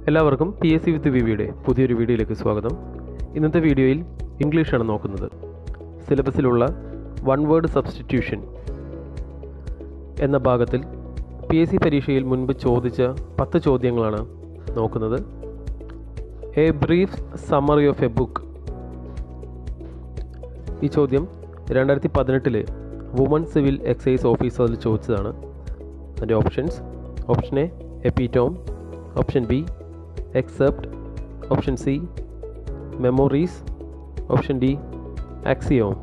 എല്ലാവർക്കും P S C with വിവിയുടെ പുതിയൊരു വീഡിയോയിലേക്ക് സ്വാഗതം ഇന്നത്തെ വീഡിയോയിൽ ഇംഗ്ലീഷാണ് നോക്കുന്നത് സിലബസിലുള്ള വൺ വേർഡ് സബ്സ്റ്റിറ്റ്യൂഷൻ എന്ന ഭാഗത്തിൽ പി എസ് സി പരീക്ഷയിൽ മുൻപ് ചോദിച്ച പത്ത് ചോദ്യങ്ങളാണ് നോക്കുന്നത് a brief summary of a book ഈ ചോദ്യം രണ്ടായിരത്തി പതിനെട്ടിലെ വുമൺ സിവിൽ എക്സൈസ് ഓഫീസറിൽ ചോദിച്ചതാണ് അതിൻ്റെ options option A epitome option B except option C memories option D axiom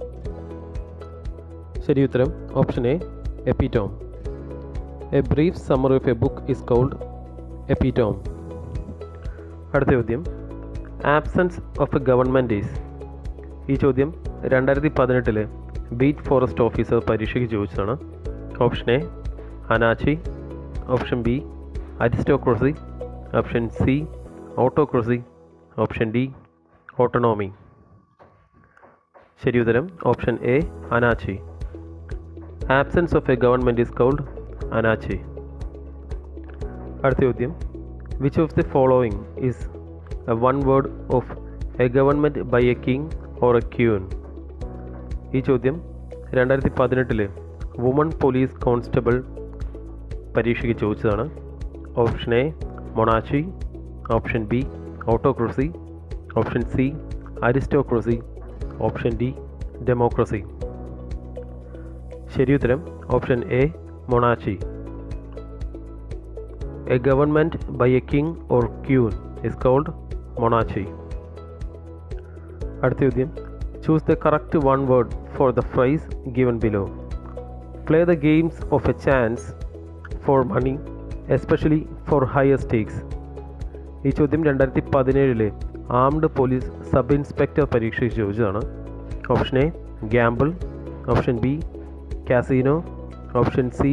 ശരി ഉത്തരം option A epitome a brief summary of a book is called epitome അടുത്ത ചോദ്യം absence of a government is ഈ ചോദ്യം രണ്ടായിരത്തി പതിനെട്ടിലെ ബീറ്റ് ഫോറസ്റ്റ് ഓഫീസർ പരീക്ഷയ്ക്ക് ചോദിച്ചതാണ് option A anarchy option B aristocracy option C autocracy option D autonomy ശരി ഉത്തരം option A anarchy absence of a government is കൗൾഡ് അനാച്ചി അടുത്ത ചോദ്യം which of the following is a one word of a government by a king or a queen ഈ ചോദ്യം രണ്ടായിരത്തി പതിനെട്ടിലെ woman police constable പരീക്ഷയ്ക്ക് ചോദിച്ചതാണ് option A monarchy option B autocracy option C aristocracy option D democracy ശരിയുത്തരം option A monarchy a government by a king or queen is called monarchy അടുത്ത ചോദ്യം choose the correct one word for the phrase given below play the games of a chance for money especially for higher stakes ഈ ചോദ്യം രണ്ടായിരത്തി പതിനേഴിലെ armed police sub inspector പരീക്ഷയ്ക്ക് ചോദിച്ചതാണ് option A gamble option B casino option C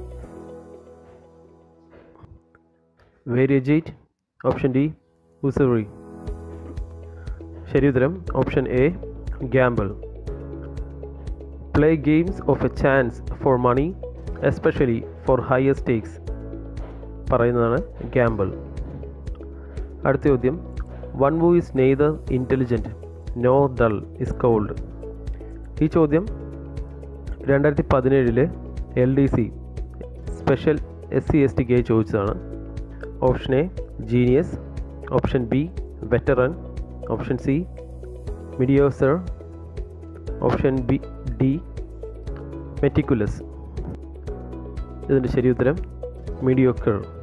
variegate option D usury ശരി ഉത്തരം option A gamble play games of a chance for money especially for higher stakes പറയുന്നതാണ് gamble അടുത്ത ചോദ്യം one who is neither intelligent nor dull is called ഈ ചോദ്യം രണ്ടായിരത്തി പതിനേഴിലെ L D C special S C S ടിക്കായി ചോദിച്ചതാണ് option A genius option B veteran option C mediocre option B D meticulous ഇതിൻ്റെ ശരി ഉത്തരം മീഡിയോക്കർ